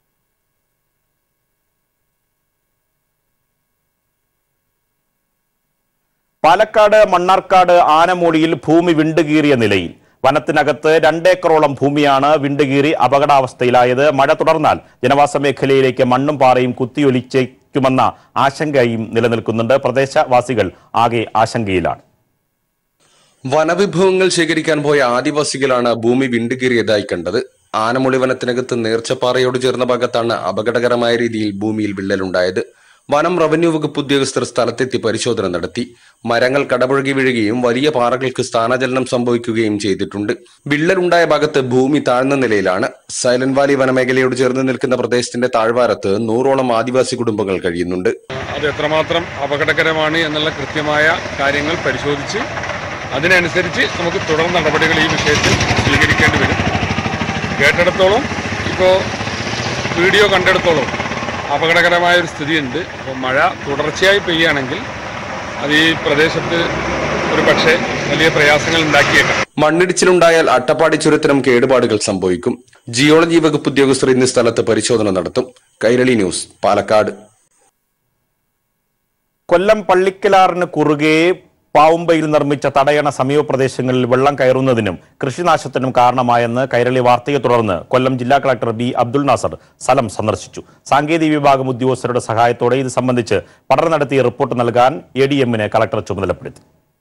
പാലക്കാട് മണ്ണാർക്കാട് ആനമൂടിയിൽ ഭൂമി വിണ്ടുകീറിയ നിലയിൽ വനത്തിനകത്ത് രണ്ടേക്കറോളം ഭൂമിയാണ് വിണ്ടുകീറി അപകടാവസ്ഥയിലായത് മഴ തുടർന്നാൽ ജനവാസ മേഖലയിലേക്ക് മണ്ണും പാറയും കുത്തിയൊലിച്ചേക്കുമെന്ന ആശങ്കയും നിലനിൽക്കുന്നുണ്ട് പ്രദേശവാസികൾ ആകെ ആശങ്കയിലാണ് വനവിഭവങ്ങൾ ശേഖരിക്കാൻ പോയ ആദിവാസികളാണ് ഭൂമി വിണ്ടുകീറിയതായി കണ്ടത് ആനമുളി വനത്തിനകത്ത് നേർച്ചപ്പാറയോട് ചേർന്ന ഭാഗത്താണ് അപകടകരമായ രീതിയിൽ ഭൂമിയിൽ വിള്ളലുണ്ടായത് വനം റവന്യൂ വകുപ്പ് ഉദ്യോഗസ്ഥർ സ്ഥലത്തെത്തി പരിശോധന നടത്തി മരങ്ങൾ കടപുഴകി വീഴുകയും വലിയ പാറകൾക്ക് സ്ഥാനചലനം സംഭവിക്കുകയും ചെയ്തിട്ടുണ്ട് വിള്ളലുണ്ടായ ഭാഗത്ത് ഭൂമി താഴ്ന്ന നിലയിലാണ് സൈലന്റ് വാലി വനമേഖലയോട് ചേർന്ന് നിൽക്കുന്ന പ്രദേശത്തിന്റെ താഴ്വാരത്ത് നൂറോളം ആദിവാസി കുടുംബങ്ങൾ കഴിയുന്നുണ്ട് അത് എത്രമാത്രം അപകടകരമാണ് എന്നുള്ള കൃത്യമായ കാര്യങ്ങൾ പരിശോധിച്ച് അതിനനുസരിച്ച് നമുക്ക് തുടർ നടപടികൾ ഈ വിഷയത്തിൽ സ്വീകരിക്കേണ്ടി വരും കേട്ടിടത്തോളം ഇപ്പോൾ വീഡിയോ കണ്ടിടത്തോളം അപകടകരമായ ഒരു സ്ഥിതിയുണ്ട് അപ്പോൾ മഴ തുടർച്ചയായി പെയ്യുകയാണെങ്കിൽ അത് ഈ പ്രദേശത്ത് ഒരു പക്ഷേ വലിയ പ്രയാസങ്ങൾ ഉണ്ടാക്കിയേക്കാം മണ്ണിടിച്ചിലുണ്ടായാൽ അട്ടപ്പാടി ചുരത്തിനും കേടുപാടുകൾ സംഭവിക്കും ജിയോളജി വകുപ്പ് ഉദ്യോഗസ്ഥർ ഇന്ന് സ്ഥലത്ത് പരിശോധന നടത്തും കൈരളി ന്യൂസ് പാലക്കാട് കൊല്ലം പള്ളിക്കലാറിന് കുറുകെ പാവുമ്പയിൽ നിർമ്മിച്ച തടയണ സമീപ പ്രദേശങ്ങളിൽ വെള്ളം കയറുന്നതിനും കൃഷിനാശത്തിനും കാരണമായെന്ന് കൈരളി വാർത്തയെ തുടർന്ന് കൊല്ലം ജില്ലാ കളക്ടർ ബി അബ്ദുൾ നാസർ സ്ഥലം സന്ദർശിച്ചു സാങ്കേതിക വിഭാഗം ഉദ്യോഗസ്ഥരുടെ സഹായത്തോടെ ഇത് സംബന്ധിച്ച് പഠനം നടത്തിയ റിപ്പോർട്ട് നൽകാൻ എ ഡി എമ്മിനെ കളക്ടർ ചുമതലപ്പെടുത്തി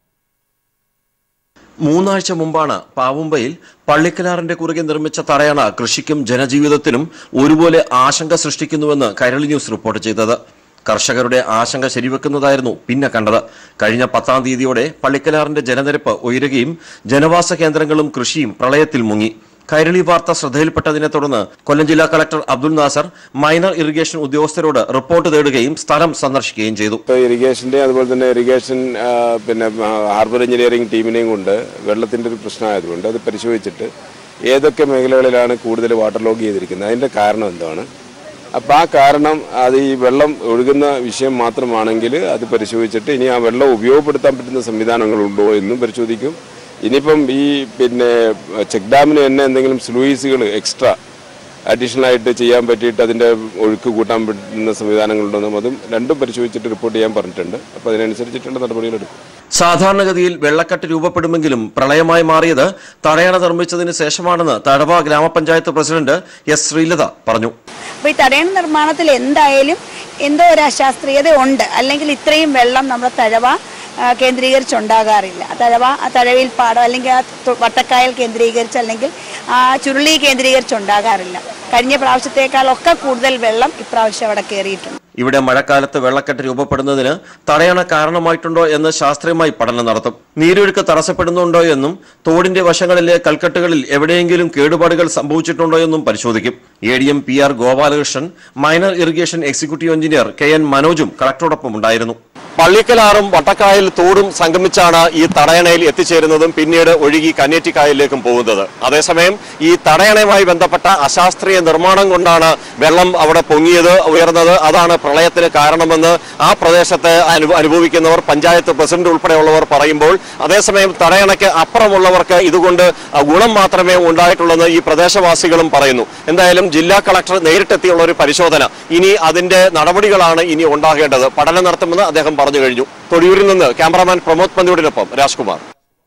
മൂന്നാഴ്ച മുമ്പാണ് പാവുമ്പയിൽ പള്ളിക്കലാറിന്റെ കുറുകെ നിർമ്മിച്ച തടയണ കൃഷിക്കും ജനജീവിതത്തിനും ഒരുപോലെ ആശങ്ക സൃഷ്ടിക്കുന്നുവെന്ന് കൈരളി ന്യൂസ് റിപ്പോർട്ട് ചെയ്തത് കർഷകരുടെ ആശങ്ക ശരിവെക്കുന്നതായിരുന്നു പിന്നെ കണ്ടത് കഴിഞ്ഞ പത്താം തീയതിയോടെ പള്ളിക്കലാറിന്റെ ജലനിരപ്പ് ഉയരുകയും ജനവാസ കേന്ദ്രങ്ങളും കൃഷിയും പ്രളയത്തിൽ മുങ്ങി കൈരളി വാർത്ത ശ്രദ്ധയിൽപ്പെട്ടതിനെ തുടർന്ന് കൊല്ലം ജില്ലാ collector Abdul Nasar minor irrigation ഉദ്യോഗസ്ഥരോട് റിപ്പോർട്ട് തേടുകയും സ്ഥലം സന്ദർശിക്കുകയും ചെയ്തു ഇപ്പോൾ ഇറിഗേഷൻ്റെ അതുപോലെ തന്നെ ഇറിഗേഷൻ ആ, പിന്നെ ആ, ഹാർബർ എഞ്ചിനീയറിംഗ് ടീമിനെയും കൊണ്ട് വെള്ളത്തിൻ്റെ ഒരു പ്രശ്നമായതുകൊണ്ട് അത് പരിശോധിച്ചിട്ട് ഏതൊക്കെ മേഖലകളിലാണ് കൂടുതൽ വാട്ടർ ലോഗ് ചെയ്തിരിക്കുന്നത് അതിൻ്റെ കാരണം എന്താണ് അപ്പോൾ ആ കാരണം അത് ഈ വെള്ളം ഒഴുകുന്ന വിഷയം മാത്രമാണെങ്കിൽ അത് പരിശോധിച്ചിട്ട് ഇനി ആ വെള്ളം ഉപയോഗപ്പെടുത്താൻ പറ്റുന്ന സംവിധാനങ്ങളുണ്ടോ എന്നും പരിശോധിക്കും ഇനിയിപ്പം ഈ പിന്നെ ചെക്ക് ഡാമിന് തന്നെ എന്തെങ്കിലും സ്ലൂയിസുകൾ എക്സ്ട്രാ അഡീഷണൽ ആയിട്ട് ചെയ്യാൻ പറ്റിയിട്ട് അതിൻ്റെ ഒഴുക്ക് കൂട്ടാൻ പറ്റുന്ന സംവിധാനങ്ങളുണ്ടെന്നും അതും രണ്ടും പരിശോധിച്ചിട്ട് റിപ്പോർട്ട് ചെയ്യാൻ പറഞ്ഞിട്ടുണ്ട് അപ്പോൾ അതിനനുസരിച്ചിട്ടുള്ള നടപടികളെടുക്കും സാധാരണഗതിയിൽ വെള്ളക്കെട്ട് രൂപപ്പെടുമെങ്കിലും പ്രളയമായി മാറിയത് തടയണ നിർമ്മിച്ചതിന് ശേഷമാണെന്ന് തഴവ ഗ്രാമപഞ്ചായത്ത് പ്രസിഡന്റ് എസ് ശ്രീലത പറഞ്ഞു അപ്പോൾ ഈ തടയണ നിർമ്മാണത്തിൽ എന്തായാലും എന്തോ ഒരു അശാസ്ത്രീയത ഉണ്ട് അല്ലെങ്കിൽ ഇത്രയും വെള്ളം നമ്മുടെ തഴവ ആ, കേന്ദ്രീകരിച്ചുണ്ടാകാറില്ല ആ തഴവ ആ തഴവയിൽ പാടം അല്ലെങ്കിൽ ആ തു- വട്ടക്കായൽ കേന്ദ്രീകരിച്ച് അല്ലെങ്കിൽ ആ ചുരുളി കേന്ദ്രീകരിച്ചുണ്ടാകാറില്ല കഴിഞ്ഞ പ്രാവശ്യത്തേക്കാളൊക്കെ കൂടുതൽ വെള്ളം ഇപ്രാവശ്യം അവിടെ കയറിയിട്ടുണ്ട് ഇവിടെ മഴക്കാലത്ത് വെള്ളക്കെട്ട് രൂപപ്പെടുന്നതിന് തടയണ കാരണമായിട്ടുണ്ടോ എന്ന് ശാസ്ത്രീയമായി പഠനം നടത്തും നീരൊഴുക്ക് തടസ്സപ്പെടുന്നുണ്ടോ എന്നും തോടിന്റെ വശങ്ങളിലെ കൽക്കെട്ടുകളിൽ എവിടെയെങ്കിലും കേടുപാടുകൾ സംഭവിച്ചിട്ടുണ്ടോ എന്നും പരിശോധിക്കും A D M P R Gopalakrishnan minor irrigation executive engineer K N മനോജും കളക്ടറോടൊപ്പം ഉണ്ടായിരുന്നു പള്ളിക്കലാറും വട്ടക്കായൽ തോടും സംഗമിച്ചാണ് ഈ തടയണയിൽ എത്തിച്ചേരുന്നതും പിന്നീട് ഒഴുകി കന്നേറ്റിക്കായലിലേക്കും പോകുന്നത് അതേസമയം ഈ തടയണയുമായി ബന്ധപ്പെട്ട അശാസ്ത്രീയ നിർമ്മാണം കൊണ്ടാണ് വെള്ളം അവിടെ പൊങ്ങിയത് ഉയർന്നത് അതാണ് പ്രളയത്തിന് കാരണമെന്ന് ആ പ്രദേശത്ത് അനു- അനുഭവിക്കുന്നവർ പഞ്ചായത്ത് പ്രസിഡന്റ് ഉൾപ്പെടെയുള്ളവർ പറയുമ്പോൾ അതേസമയം തടയണയ്ക്ക് അപ്പുറമുള്ളവർക്ക് ഇതുകൊണ്ട് ഗുണം മാത്രമേ ഉണ്ടായിട്ടുള്ളെന്ന് ഈ പ്രദേശവാസികളും പറയുന്നു എന്തായാലും ജില്ലാ കളക്ടർ നേരിട്ടെത്തിയുള്ള ഒരു പരിശോധന ഇനി അതിന്റെ നടപടികളാണ് ഇനി ഉണ്ടാകേണ്ടത് പഠനം നടത്തുമെന്ന് അദ്ദേഹം പറഞ്ഞു കഴിഞ്ഞു തൊടിയൂരിൽ നിന്ന് ക്യാമറാമാൻ പ്രമോദ് പന്തിയോടിനൊപ്പം രാജ്കുമാർ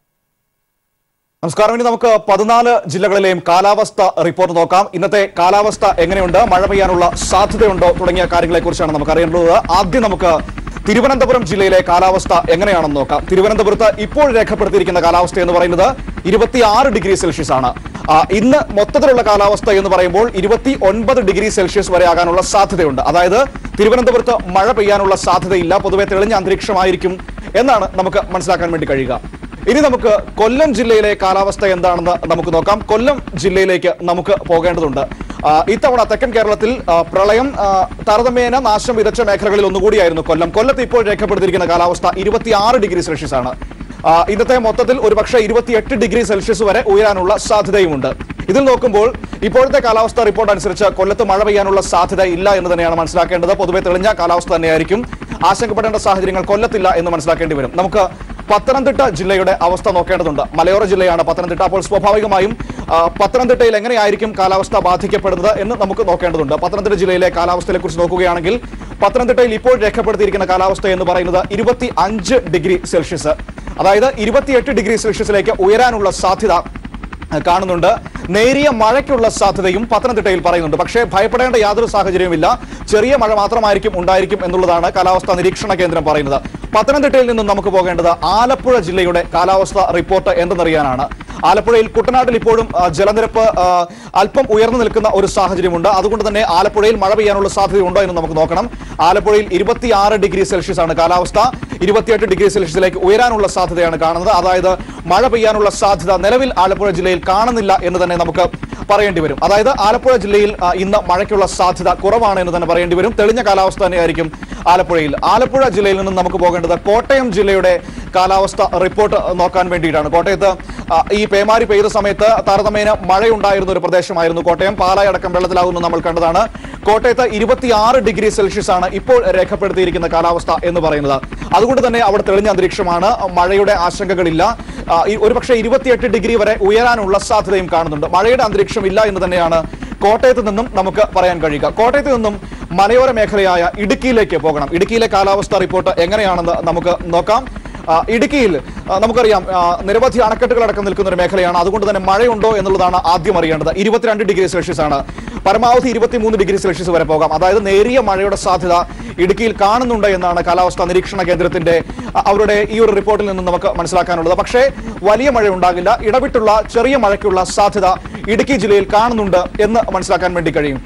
നമസ്കാരം ഇനി നമുക്ക് പതിനാല് ജില്ലകളിലെയും കാലാവസ്ഥ റിപ്പോർട്ട് നോക്കാം ഇന്നത്തെ കാലാവസ്ഥ എങ്ങനെയുണ്ട് മഴ പെയ്യാനുള്ള സാധ്യതയുണ്ടോ തുടങ്ങിയ കാര്യങ്ങളെ കുറിച്ചാണ് നമുക്ക് അറിയേണ്ടത് ആദ്യം നമുക്ക് തിരുവനന്തപുരം ജില്ലയിലെ കാലാവസ്ഥ എങ്ങനെയാണെന്ന് നോക്കാം തിരുവനന്തപുരത്ത് ഇപ്പോൾ രേഖപ്പെടുത്തിയിരിക്കുന്ന കാലാവസ്ഥ എന്ന് പറയുന്നത് ഇരുപത്തിയാറ് ഡിഗ്രി സെൽഷ്യസ് ആണ് ആ, ഇന്ന് മൊത്തത്തിലുള്ള കാലാവസ്ഥ എന്ന് പറയുമ്പോൾ ഇരുപത്തി ഒൻപത് ഡിഗ്രി സെൽഷ്യസ് വരെ ആകാനുള്ള സാധ്യതയുണ്ട് അതായത് തിരുവനന്തപുരത്ത് മഴ പെയ്യാനുള്ള സാധ്യതയില്ല പൊതുവെ തെളിഞ്ഞ അന്തരീക്ഷമായിരിക്കും എന്നാണ് നമുക്ക് മനസ്സിലാക്കാൻ വേണ്ടി കഴിയുക ഇനി നമുക്ക് കൊല്ലം ജില്ലയിലെ കാലാവസ്ഥ എന്താണെന്ന് നമുക്ക് നോക്കാം കൊല്ലം ജില്ലയിലേക്ക് നമുക്ക് പോകേണ്ടതുണ്ട് ആ, ഇത്തവണ തെക്കൻ കേരളത്തിൽ ആ, പ്രളയം ആ, താരതമ്യേന നാശം വിതച്ച മേഖലകളിൽ ഒന്നുകൂടിയായിരുന്നു കൊല്ലം കൊല്ലത്ത് ഇപ്പോൾ രേഖപ്പെടുത്തിയിരിക്കുന്ന കാലാവസ്ഥ ഇരുപത്തിയാറ് ഡിഗ്രി സെൽഷ്യസ് ആണ് ആ, ഇന്നത്തെ മൊത്തത്തിൽ ഒരുപക്ഷെ ഇരുപത്തിയെട്ട് ഡിഗ്രി സെൽഷ്യസ് വരെ ഉയരാനുള്ള സാധ്യതയുമുണ്ട് ഇതിൽ നോക്കുമ്പോൾ ഇപ്പോഴത്തെ കാലാവസ്ഥ റിപ്പോർട്ട് അനുസരിച്ച് കൊല്ലത്ത് മഴ പെയ്യാനുള്ള സാധ്യത ഇല്ല എന്ന് തന്നെയാണ് മനസ്സിലാക്കേണ്ടത് പൊതുവെ തെളിഞ്ഞ കാലാവസ്ഥ തന്നെയായിരിക്കും ആശങ്കപ്പെടേണ്ട സാഹചര്യങ്ങൾ കൊല്ലത്തില്ല എന്ന് മനസ്സിലാക്കേണ്ടി വരും നമുക്ക് പത്തനംതിട്ട ജില്ലയുടെ അവസ്ഥ നോക്കേണ്ടതുണ്ട് മലയോര ജില്ലയാണ് പത്തനംതിട്ട അപ്പോൾ സ്വാഭാവികമായും ആ, പത്തനംതിട്ടയിൽ എങ്ങനെയായിരിക്കും കാലാവസ്ഥ ബാധിക്കപ്പെടുന്നത് എന്ന് നമുക്ക് നോക്കേണ്ടതുണ്ട് പത്തനംതിട്ട ജില്ലയിലെ കാലാവസ്ഥയെ കുറിച്ച് നോക്കുകയാണെങ്കിൽ പത്തനംതിട്ടയിൽ ഇപ്പോൾ രേഖപ്പെടുത്തിയിരിക്കുന്ന കാലാവസ്ഥ എന്ന് പറയുന്നത് ഇരുപത്തി അഞ്ച് ഡിഗ്രി സെൽഷ്യസ് അതായത് ഇരുപത്തിയെട്ട് ഡിഗ്രി സെൽഷ്യസിലേക്ക് ഉയരാനുള്ള സാധ്യത അഹ് കാണുന്നുണ്ട് നേരിയ മഴയ്ക്കുള്ള സാധ്യതയും പത്തനംതിട്ടയിൽ പറയുന്നുണ്ട് പക്ഷേ ഭയപ്പെടേണ്ട യാതൊരു സാഹചര്യവുമില്ല ചെറിയ മഴ മാത്രമായിരിക്കും ഉണ്ടായിരിക്കും എന്നുള്ളതാണ് കാലാവസ്ഥാ നിരീക്ഷണ കേന്ദ്രം പറയുന്നത് പത്തനംതിട്ടയിൽ നിന്നും നമുക്ക് പോകേണ്ടത് ആലപ്പുഴ ജില്ലയുടെ കാലാവസ്ഥ റിപ്പോർട്ട് എന്തെന്നറിയാനാണ് ആലപ്പുഴയിൽ കുട്ടനാട്ടിൽ ഇപ്പോഴും ആ, ജലനിരപ്പ് ആ, അല്പം ഉയർന്നു നിൽക്കുന്ന ഒരു സാഹചര്യമുണ്ട് അതുകൊണ്ട് തന്നെ ആലപ്പുഴയിൽ മഴ പെയ്യാനുള്ള സാധ്യതയുണ്ടോ എന്ന് നമുക്ക് നോക്കണം ആലപ്പുഴയിൽ ഇരുപത്തിയാറ് ഡിഗ്രി സെൽഷ്യസ് ആണ് കാലാവസ്ഥ ഇരുപത്തിയെട്ട് ഡിഗ്രി സെൽഷ്യസിലേക്ക് ഉയരാനുള്ള സാധ്യതയാണ് കാണുന്നത് അതായത് മഴ പെയ്യാനുള്ള സാധ്യത നിലവിൽ ആലപ്പുഴ ജില്ലയിൽ കാണുന്നില്ല എന്ന് തന്നെ നമുക്ക് പറയേണ്ടി വരും അതായത് ആലപ്പുഴ ജില്ലയിൽ ആ, ഇന്ന് മഴയ്ക്കുള്ള സാധ്യത കുറവാണ് എന്ന് തന്നെ പറയേണ്ടി വരും തെളിഞ്ഞ കാലാവസ്ഥ തന്നെയായിരിക്കും ആലപ്പുഴയിൽ ആലപ്പുഴ ജില്ലയിൽ നിന്നും നമുക്ക് പോകേണ്ടത് കോട്ടയം ജില്ലയുടെ കാലാവസ്ഥ റിപ്പോർട്ട് നോക്കാൻ വേണ്ടിയിട്ടാണ് കോട്ടയത്ത് ആ, ഈ പേമാരി പെയ്ത സമയത്ത് താരതമ്യേന മഴയുണ്ടായിരുന്ന ഒരു പ്രദേശമായിരുന്നു കോട്ടയം പാലായടക്കം വെള്ളത്തിലാകുന്നു നമ്മൾ കണ്ടതാണ് കോട്ടയത്ത് ഇരുപത്തിയാറ് ഡിഗ്രി സെൽഷ്യസ് ആണ് ഇപ്പോൾ രേഖപ്പെടുത്തിയിരിക്കുന്ന കാലാവസ്ഥ എന്ന് പറയുന്നത് അതുകൊണ്ട് തന്നെ അവിടെ തെളിഞ്ഞ അന്തരീക്ഷമാണ് മഴയുടെ ആശങ്കകളില്ല ആ, ഈ ഒരുപക്ഷെ ഇരുപത്തിയെട്ട് ഡിഗ്രി വരെ ഉയരാനുള്ള സാധ്യതയും കാണുന്നുണ്ട് മഴയുടെ അന്തരീക്ഷം ഇല്ല എന്ന് തന്നെയാണ് കോട്ടയത്ത് നിന്നും നമുക്ക് പറയാൻ കഴിയുക കോട്ടയത്ത് നിന്നും മലയോര മേഖലയായ ഇടുക്കിയിലേക്ക് പോകണം ഇടുക്കിയിലെ കാലാവസ്ഥ റിപ്പോർട്ട് എങ്ങനെയാണെന്ന് നമുക്ക് നോക്കാം ആ, ഇടുക്കിയിൽ ആ, നമുക്കറിയാം ആ, നിരവധി അണക്കെട്ടുകൾ അടക്കം നിൽക്കുന്ന ഒരു മേഖലയാണ് അതുകൊണ്ട് തന്നെ മഴയുണ്ടോ എന്നുള്ളതാണ് ആദ്യം അറിയേണ്ടത് ഇരുപത്തിരണ്ട് ഡിഗ്രി സെൽഷ്യസ് ആണ് പരമാവധി ഇരുപത്തിമൂന്ന് ഡിഗ്രി സെൽഷ്യസ് വരെ പോകാം അതായത് നേരിയ മഴയുടെ സാധ്യത ഇടുക്കിയിൽ കാണുന്നുണ്ട് എന്നാണ് കാലാവസ്ഥാ നിരീക്ഷണ കേന്ദ്രത്തിന്റെ അ, അവരുടെ ഈ ഒരു റിപ്പോർട്ടിൽ നിന്ന് നമുക്ക് മനസ്സിലാക്കാനുള്ളത് പക്ഷേ വലിയ മഴ ഉണ്ടാകില്ല ഇടവിട്ടുള്ള ചെറിയ മഴയ്ക്കുള്ള സാധ്യത ഇടുക്കി ജില്ലയിൽ കാണുന്നുണ്ട് എന്ന് മനസ്സിലാക്കാൻ വേണ്ടി കഴിയും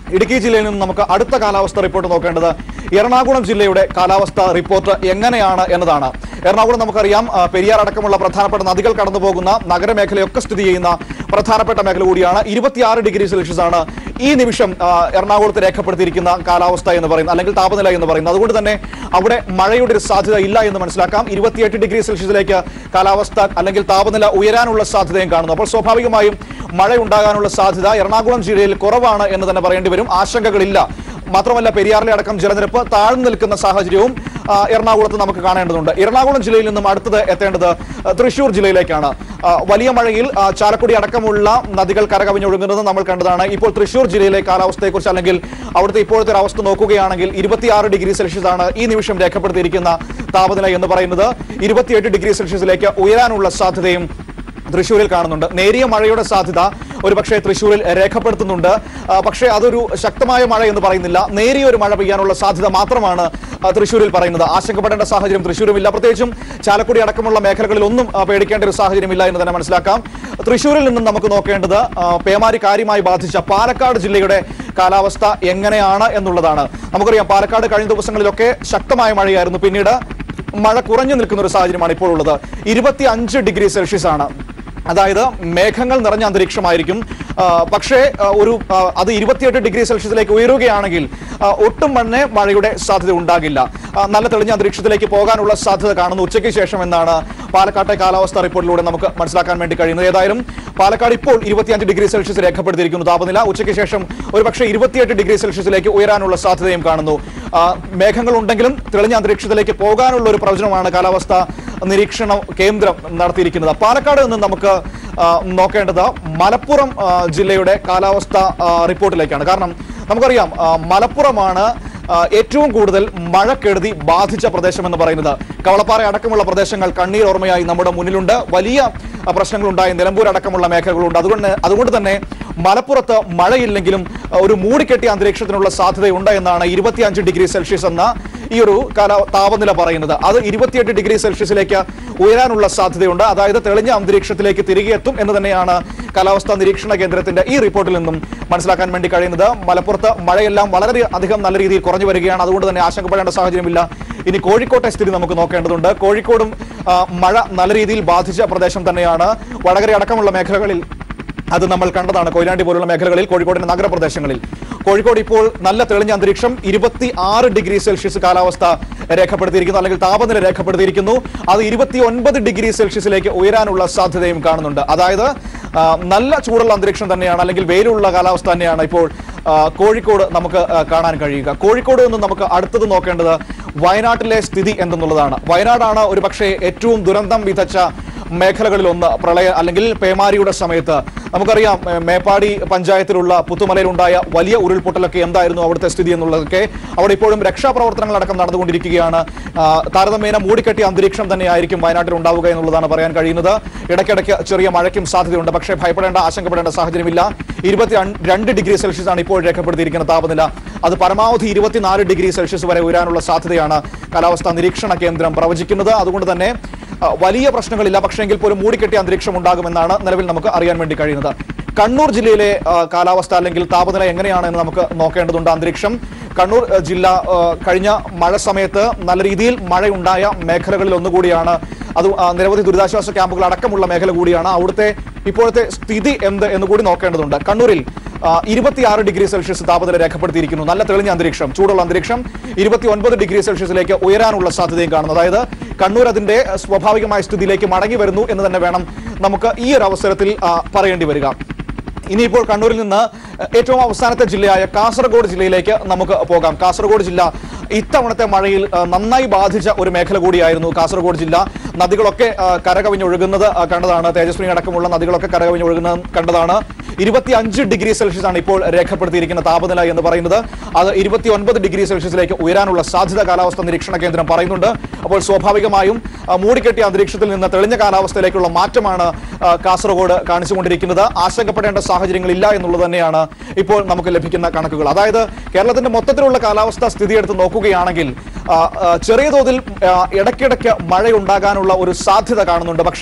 ഇടുക്കി ജില്ലയിൽ നിന്ന് നമുക്ക് അടുത്ത കാലാവസ്ഥ റിപ്പോർട്ട് നോക്കേണ്ടത് എറണാകുളം ജില്ലയുടെ കാലാവസ്ഥ റിപ്പോർട്ട് എങ്ങനെയാണ് എന്നതാണ് എറണാകുളം നമുക്കറിയാം ആ, പെരിയാർ അടക്കമുള്ള പ്രധാനപ്പെട്ട നദികൾ കടന്നു പോകുന്ന നഗരമേഖലയൊക്കെ സ്ഥിതി ചെയ്യുന്ന പ്രധാനപ്പെട്ട മേഖല കൂടിയാണ് ഇരുപത്തിയാറ് ഡിഗ്രി സെൽഷ്യസ് ആണ് ഈ നിമിഷം ആ, എറണാകുളത്ത് രേഖപ്പെടുത്തിയിരിക്കുന്ന കാലാവസ്ഥ എന്ന് പറയുന്നത് അല്ലെങ്കിൽ താപനില എന്ന് പറയുന്നത് അതുകൊണ്ട് തന്നെ അവിടെ മഴയുടെ ഒരു സാധ്യത ഇല്ല എന്ന് മനസ്സിലാക്കാം ഇരുപത്തിയെട്ട് ഡിഗ്രി സെൽഷ്യസിലേക്ക് കാലാവസ്ഥ അല്ലെങ്കിൽ താപനില ഉയരാനുള്ള സാധ്യതയും കാണുന്നു അപ്പോൾ സ്വാഭാവികമായും മഴ ഉണ്ടാകാനുള്ള സാധ്യത എറണാകുളം ജില്ലയിൽ കുറവാണ് എന്ന് തന്നെ പറയേണ്ടി വരും ആശങ്കകളില്ല മാത്രമല്ല പെരിയാറിലെ അടക്കം ജലനിരപ്പ് താഴ്ന്നു നിൽക്കുന്ന സാഹചര്യവും ആ, എറണാകുളത്ത് നമുക്ക് കാണേണ്ടതുണ്ട് എറണാകുളം ജില്ലയിൽ നിന്നും അടുത്തത് എത്തേണ്ടത് ആ, തൃശൂർ ജില്ലയിലേക്കാണ് ആ, വലിയ മഴയിൽ ആ, ചാലക്കുടി അടക്കമുള്ള നദികൾ കരകവിഞ്ഞൊഴുകുന്നത് നമ്മൾ കണ്ടതാണ് ഇപ്പോൾ തൃശൂർ ജില്ലയിലെ കാലാവസ്ഥയെക്കുറിച്ച് അല്ലെങ്കിൽ അവിടുത്തെ ഇപ്പോഴത്തെ ഒരു അവസ്ഥ നോക്കുകയാണെങ്കിൽ ഇരുപത്തിയാറ് ഡിഗ്രി സെൽഷ്യസ് ആണ് ഈ നിമിഷം രേഖപ്പെടുത്തിയിരിക്കുന്ന താപനില എന്ന് പറയുന്നത് ഇരുപത്തിയെട്ട് ഡിഗ്രി സെൽഷ്യസിലേക്ക് ഉയരാനുള്ള സാധ്യതയും തൃശ്ശൂരിൽ കാണുന്നുണ്ട് നേരിയ മഴയുടെ സാധ്യത ഒരു പക്ഷേ തൃശ്ശൂരിൽ രേഖപ്പെടുത്തുന്നുണ്ട് ആ, പക്ഷേ അതൊരു ശക്തമായ മഴ എന്ന് പറയുന്നില്ല നേരിയ ഒരു മഴ പെയ്യാനുള്ള സാധ്യത മാത്രമാണ് ആ, തൃശ്ശൂരിൽ പറയുന്നത് ആശങ്കപ്പെടേണ്ട സാഹചര്യം തൃശ്ശൂരുമില്ല പ്രത്യേകിച്ചും ചാലക്കുടി അടക്കമുള്ള മേഖലകളിൽ ഒന്നും ആ, പേടിക്കേണ്ട ഒരു സാഹചര്യമില്ല എന്ന് തന്നെ മനസ്സിലാക്കാം തൃശ്ശൂരിൽ നിന്നും നമുക്ക് നോക്കേണ്ടത് ആ, പേമാരി കാര്യമായി ബാധിച്ച പാലക്കാട് ജില്ലയുടെ കാലാവസ്ഥ എങ്ങനെയാണ് എന്നുള്ളതാണ് നമുക്കറിയാം പാലക്കാട് കഴിഞ്ഞ ദിവസങ്ങളിലൊക്കെ ശക്തമായ മഴയായിരുന്നു പിന്നീട് മഴ കുറഞ്ഞു നിൽക്കുന്ന ഒരു സാഹചര്യമാണ് ഇപ്പോൾ ഉള്ളത് ഇരുപത്തി അഞ്ച് ഡിഗ്രി സെൽഷ്യസ് ആണ് അതായത് മേഘങ്ങൾ നിറഞ്ഞ അന്തരീക്ഷമായിരിക്കും ആ, പക്ഷേ ആ, ഒരു ആ, അത് ഇരുപത്തിയെട്ട് ഡിഗ്രി സെൽഷ്യസിലേക്ക് ഉയരുകയാണെങ്കിൽ ആ, ഒട്ടും തന്നെ മഴയുടെ സാധ്യത ഉണ്ടാകില്ല ആ, നല്ല തെളിഞ്ഞ അന്തരീക്ഷത്തിലേക്ക് പോകാനുള്ള സാധ്യത കാണുന്നു ഉച്ചയ്ക്ക് ശേഷം എന്നാണ് പാലക്കാട്ടെ കാലാവസ്ഥ റിപ്പോർട്ടിലൂടെ നമുക്ക് മനസ്സിലാക്കാൻ വേണ്ടി കഴിയുന്നത് ഏതായാലും പാലക്കാട് ഇപ്പോൾ ഇരുപത്തിയഞ്ച് ഡിഗ്രി സെൽഷ്യസ് രേഖപ്പെടുത്തിയിരിക്കുന്നു താപനില ഉച്ചയ്ക്ക് ശേഷം ഒരു പക്ഷേ ഇരുപത്തിയെട്ട് ഡിഗ്രി സെൽഷ്യസിലേക്ക് ഉയരാനുള്ള സാധ്യതയും കാണുന്നു ആ, മേഘങ്ങൾ ഉണ്ടെങ്കിലും തെളിഞ്ഞ അന്തരീക്ഷത്തിലേക്ക് പോകാനുള്ള ഒരു പ്രവചനമാണ് കാലാവസ്ഥ നിരീക്ഷണ കേന്ദ്രം നടത്തിയിരിക്കുന്നത് പാലക്കാട് നിന്ന് നമുക്ക് ആ, നോക്കേണ്ടത് മലപ്പുറം ആ, ജില്ലയുടെ കാലാവസ്ഥ ആ, റിപ്പോർട്ടിലേക്കാണ് കാരണം നമുക്കറിയാം ആ, മലപ്പുറമാണ് ആ, ഏറ്റവും കൂടുതൽ മഴക്കെടുതി ബാധിച്ച പ്രദേശം എന്ന് പറയുന്നത് കവളപ്പാറ അടക്കമുള്ള പ്രദേശങ്ങൾ കണ്ണീർ ഓർമ്മയായി നമ്മുടെ മുന്നിലുണ്ട് വലിയ ആ, പ്രശ്നങ്ങളുണ്ടായി നിലമ്പൂർ അടക്കമുള്ള മേഖലകളുണ്ട് അതുകൊണ്ട് അതുകൊണ്ട് തന്നെ മലപ്പുറത്ത് മഴയില്ലെങ്കിലും ആ, ഒരു മൂടിക്കെട്ടിയ അന്തരീക്ഷത്തിനുള്ള സാധ്യതയുണ്ട് എന്നാണ് ഇരുപത്തിയഞ്ച് ഡിഗ്രി സെൽഷ്യസ് എന്ന ഈ ഒരു കാല താപനില പറയുന്നത് അത് ഇരുപത്തിയെട്ട് ഡിഗ്രി സെൽഷ്യസിലേക്ക് ഉയരാനുള്ള സാധ്യതയുണ്ട് അതായത് തെളിഞ്ഞ അന്തരീക്ഷത്തിലേക്ക് തിരികെ എത്തും എന്ന് തന്നെയാണ് കാലാവസ്ഥാ നിരീക്ഷണ കേന്ദ്രത്തിന്റെ ഈ റിപ്പോർട്ടിൽ നിന്നും മനസ്സിലാക്കാൻ വേണ്ടി കഴിയുന്നത് മലപ്പുറത്ത് മഴയെല്ലാം വളരെ അധികം നല്ല രീതിയിൽ കുറഞ്ഞു വരികയാണ് അതുകൊണ്ട് തന്നെ ആശങ്കപ്പെടേണ്ട സാഹചര്യമില്ല ഇനി കോഴിക്കോട്ടെ സ്ഥിതി നമുക്ക് നോക്കേണ്ടതുണ്ട് കോഴിക്കോടും ആ, മഴ നല്ല രീതിയിൽ ബാധിച്ച പ്രദേശം തന്നെയാണ് വടകര അടക്കമുള്ള മേഖലകളിൽ അത് നമ്മൾ കണ്ടതാണ് കൊയിലാണ്ടി പോലുള്ള മേഖലകളിൽ കോഴിക്കോടിന്റെ നഗരപ്രദേശങ്ങളിൽ കോഴിക്കോട് ഇപ്പോൾ നല്ല തെളിഞ്ഞ അന്തരീക്ഷം ഇരുപത്തി ആറ് ഡിഗ്രി സെൽഷ്യസ് കാലാവസ്ഥ രേഖപ്പെടുത്തിയിരിക്കുന്നു അല്ലെങ്കിൽ താപനില രേഖപ്പെടുത്തിയിരിക്കുന്നു അത് ഇരുപത്തി ഒൻപത് ഡിഗ്രി സെൽഷ്യസിലേക്ക് ഉയരാനുള്ള സാധ്യതയും കാണുന്നുണ്ട് അതായത് ആ, നല്ല ചൂടുള്ള അന്തരീക്ഷം തന്നെയാണ് അല്ലെങ്കിൽ വെയിലുള്ള കാലാവസ്ഥ തന്നെയാണ് ഇപ്പോൾ ആ, കോഴിക്കോട് നമുക്ക് ആ, കാണാൻ കഴിയുക കോഴിക്കോട് നിന്ന് നമുക്ക് അടുത്തത് നോക്കേണ്ടത് വയനാട്ടിലെ സ്ഥിതി എന്തെന്നുള്ളതാണ് വയനാടാണ് ഒരു പക്ഷേ ഏറ്റവും ദുരന്തം വിതച്ച മേഖലകളിൽ ഒന്ന് പ്രളയ അല്ലെങ്കിൽ പേമാരിയുടെ സമയത്ത് നമുക്കറിയാം ഏ, മേപ്പാടി പഞ്ചായത്തിലുള്ള പുത്തുമലയിലുണ്ടായ വലിയ ഉരുൾപൊട്ടലൊക്കെ എന്തായിരുന്നു അവിടുത്തെ സ്ഥിതി എന്നുള്ളതൊക്കെ അവിടെ ഇപ്പോഴും രക്ഷാപ്രവർത്തനങ്ങൾ അടക്കം നടന്നുകൊണ്ടിരിക്കുകയാണ് ആ, താരതമ്യേന മൂടിക്കെട്ടിയ അന്തരീക്ഷം തന്നെയായിരിക്കും വയനാട്ടിൽ ഉണ്ടാവുക എന്നുള്ളതാണ് പറയാൻ കഴിയുന്നത് ഇടയ്ക്കിടയ്ക്ക് ചെറിയ മഴയ്ക്കും സാധ്യതയുണ്ട് പക്ഷേ ഭയപ്പെടേണ്ട ആശങ്കപ്പെടേണ്ട സാഹചര്യമില്ല ഇരുപത്തി രണ്ട് ഡിഗ്രി സെൽഷ്യസ് ആണ് ഇപ്പോൾ രേഖപ്പെടുത്തിയിരിക്കുന്ന താപനില അത് പരമാവധി ഇരുപത്തിനാല് ഡിഗ്രി സെൽഷ്യസ് വരെ ഉയരാനുള്ള സാധ്യതയാണ് കാലാവസ്ഥാ നിരീക്ഷണ കേന്ദ്രം പ്രവചിക്കുന്നത് അതുകൊണ്ട് തന്നെ ആ, വലിയ പ്രശ്നങ്ങളില്ല പക്ഷേങ്കിൽ പോലും മൂടിക്കെട്ടിയ അന്തരീക്ഷം ഉണ്ടാകുമെന്നാണ് നിലവിൽ നമുക്ക് അറിയാൻ വേണ്ടി കഴിയുന്നത് കണ്ണൂർ ജില്ലയിലെ ആ, കാലാവസ്ഥ അല്ലെങ്കിൽ താപനില എങ്ങനെയാണ് എന്ന് നമുക്ക് നോക്കേണ്ടതുണ്ട് അന്തരീക്ഷം കണ്ണൂർ ആ, ജില്ല ആ, കഴിഞ്ഞ മഴ സമയത്ത് നല്ല രീതിയിൽ മഴയുണ്ടായ മേഖലകളിൽ ഒന്നുകൂടിയാണ് അത് ആ, നിരവധി ദുരിതാശ്വാസ ക്യാമ്പുകൾ അടക്കമുള്ള മേഖല കൂടിയാണ് അവിടുത്തെ ഇപ്പോഴത്തെ സ്ഥിതി എന്ത് എന്ന് കൂടി നോക്കേണ്ടതുണ്ട് കണ്ണൂരിൽ ഇരുപത്തിയാറ് ഡിഗ്രി സെൽഷ്യസ് താപനില രേഖപ്പെടുത്തിയിരിക്കുന്നു നല്ല തെളിഞ്ഞ അന്തരീക്ഷം ചൂടുള്ള അന്തരീക്ഷം ഇരുപത്തി ഒൻപത് ഡിഗ്രി സെൽഷ്യസിലേക്ക് ഉയരാനുള്ള സാധ്യതയും കാണുന്നു അതായത് കണ്ണൂർ അതിന്റെ ആ, സ്വാഭാവികമായ സ്ഥിതിയിലേക്ക് മടങ്ങി വരുന്നു എന്ന് തന്നെ വേണം നമുക്ക് ഈ ഒരു അവസരത്തിൽ ആ, പറയേണ്ടി വരിക ഇനിയിപ്പോൾ കണ്ണൂരിൽ നിന്ന് ഏറ്റവും അവസാനത്തെ ജില്ലയായ കാസർഗോഡ് ജില്ലയിലേക്ക് നമുക്ക് പോകാം കാസർഗോഡ് ജില്ല ഇത്തവണത്തെ മഴയിൽ ആ, നന്നായി ബാധിച്ച ഒരു മേഖല കൂടിയായിരുന്നു കാസർഗോഡ് ജില്ല നദികളൊക്കെ ആ, കരകവിഞ്ഞൊഴുകുന്നത് ആ, കണ്ടതാണ് തേജസ്വിനി അടക്കമുള്ള നദികളൊക്കെ കരകവിഞ്ഞൊഴുകുന്നത് കണ്ടതാണ് ഇരുപത്തി അഞ്ച് ഡിഗ്രി സെൽഷ്യസ് ആണ് ഇപ്പോൾ രേഖപ്പെടുത്തിയിരിക്കുന്ന താപനില എന്ന് പറയുന്നത് അത് ഇരുപത്തി ഒൻപത് ഡിഗ്രി സെൽഷ്യസിലേക്ക് ഉയരാനുള്ള സാധ്യത കാലാവസ്ഥ നിരീക്ഷണ കേന്ദ്രം പറയുന്നുണ്ട് അപ്പോൾ സ്വാഭാവികമായും ആ, മൂടിക്കെട്ടിയ അന്തരീക്ഷത്തിൽ നിന്ന് തെളിഞ്ഞ കാലാവസ്ഥയിലേക്കുള്ള മാറ്റമാണ് ആ, കാസർഗോഡ് കാണിച്ചുകൊണ്ടിരിക്കുന്നത് ആശങ്കപ്പെടേണ്ട സാഹചര്യങ്ങളില്ല എന്നുള്ളത് തന്നെയാണ് ഇപ്പോൾ നമുക്ക് ലഭിക്കുന്ന കണക്കുകൾ അതായത് കേരളത്തിന്റെ മൊത്തത്തിലുള്ള കാലാവസ്ഥ സ്ഥിതി എടുത്ത് നോക്കുകയാണെങ്കിൽ ആ, ആ, ചെറിയ തോതിൽ ആ, ഇടയ്ക്കിടയ്ക്ക് മഴയുണ്ടാകാനുള്ള ഒരു സാധ്യത കാണുന്നുണ്ട് പക്ഷേ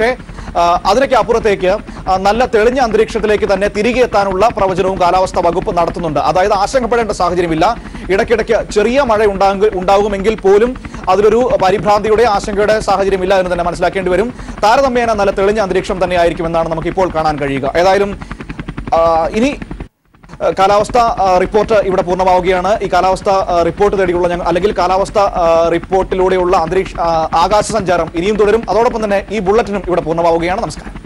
ആ, അതിനൊക്കെ അപ്പുറത്തേക്ക് ആ, നല്ല തെളിഞ്ഞ അന്തരീക്ഷത്തിലേക്ക് തന്നെ തിരികെ എത്താനുള്ള പ്രവചനവും കാലാവസ്ഥാ വകുപ്പ് നടത്തുന്നുണ്ട് അതായത് ആശങ്കപ്പെടേണ്ട സാഹചര്യമില്ല ഇടയ്ക്കിടയ്ക്ക് ചെറിയ മഴ ഉണ്ടാകും ഉണ്ടാകുമെങ്കിൽ പോലും അതിലൊരു പരിഭ്രാന്തിയുടെ ആശങ്കയുടെ സാഹചര്യമില്ല എന്ന് തന്നെ മനസ്സിലാക്കേണ്ടി വരും താരതമ്യേന നല്ല തെളിഞ്ഞ അന്തരീക്ഷം തന്നെയായിരിക്കുമെന്നാണ് നമുക്ക് ഇപ്പോൾ കാണാൻ കഴിയുക ഏതായാലും ആ, ഇനി ആ, കാലാവസ്ഥ ആ, റിപ്പോർട്ട് ഇവിടെ പൂർണ്ണമാവുകയാണ് ഈ കാലാവസ്ഥ ആ, റിപ്പോർട്ട് തേടിയുള്ള ഞങ്ങൾ അല്ലെങ്കിൽ കാലാവസ്ഥ ആ, റിപ്പോർട്ടിലൂടെയുള്ള അന്തരീക്ഷ ആ, ആകാശ സഞ്ചാരം ഇനിയും തുടരും അതോടൊപ്പം തന്നെ ഈ ബുള്ളറ്റിനും ഇവിടെ പൂർണ്ണമാവുകയാണ് നമസ്കാരം